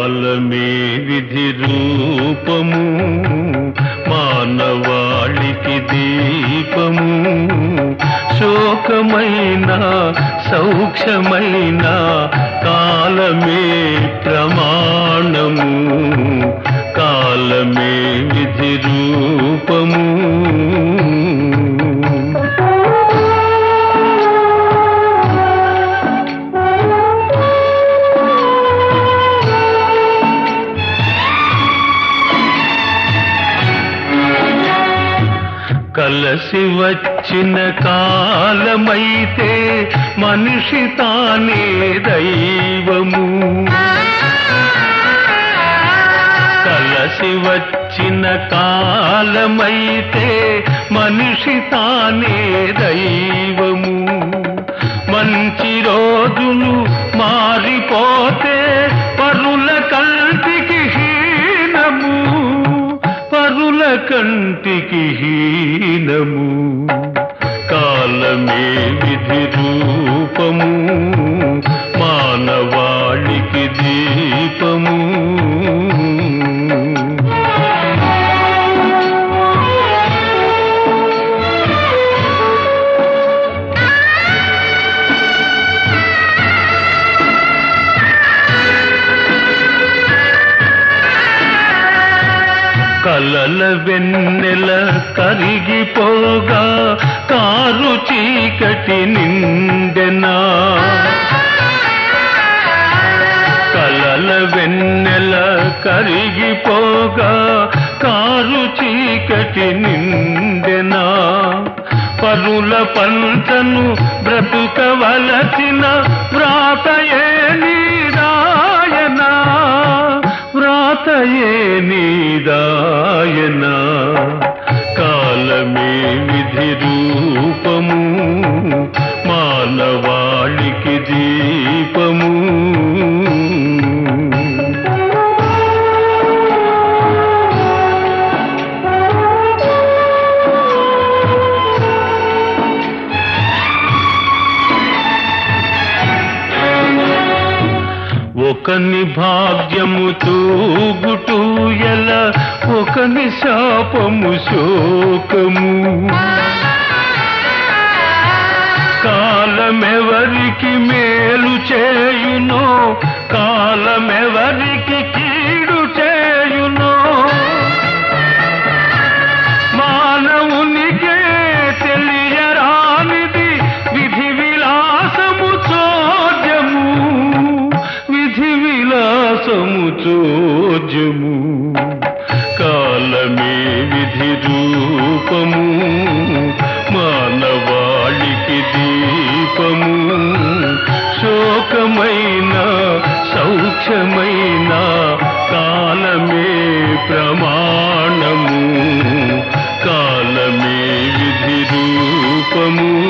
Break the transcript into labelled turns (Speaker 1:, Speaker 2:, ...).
Speaker 1: కాలమే విధి రూపము మానవాళికి దీపము శోకమైన సౌఖ్యమైన కాలమే ప్రమాణము కాలమే విధి రూపము కలసి వచ్చిన కాలమైతే మనిషి తానే దైవము కలసి వచ్చిన కాలమైతే మనిషి తానే దైవము మంచి రోజులు మారిపోతే పరుల కంటికి హీనము పరుల కంటికి హీనము కాలమే విధి రూపము మానవాళికి దీపము కలల వెన్నెల కరిగిపోగా కారు చీకటి నిండెనా కలల వెన్నెల కరిగిపోగా కారు చీకటి నిండెనా పరుల పంటను బ్రతుకవలసిన వ్రాతయే నీరాయనా వ్రాతయే నీదాయన కాలమే విధి రూపము మానవాళికి దీపము ఒకని భాగ్యము తూగుటూ ఎల ఒకని శాపము శోకము కాలమెవరికి మేలు చేయునో కాలమెవరికి కీడు చేయునో మానవునికే తెలియరానిది విధి విలాసము చోద్యము విధి విలాసము చోద్యము కాలమే విధి రూపము మానవాళికి దీపము శోకమైన సౌఖ్యమైన కాలమే ప్రమాణము కాలమే విధి రూపము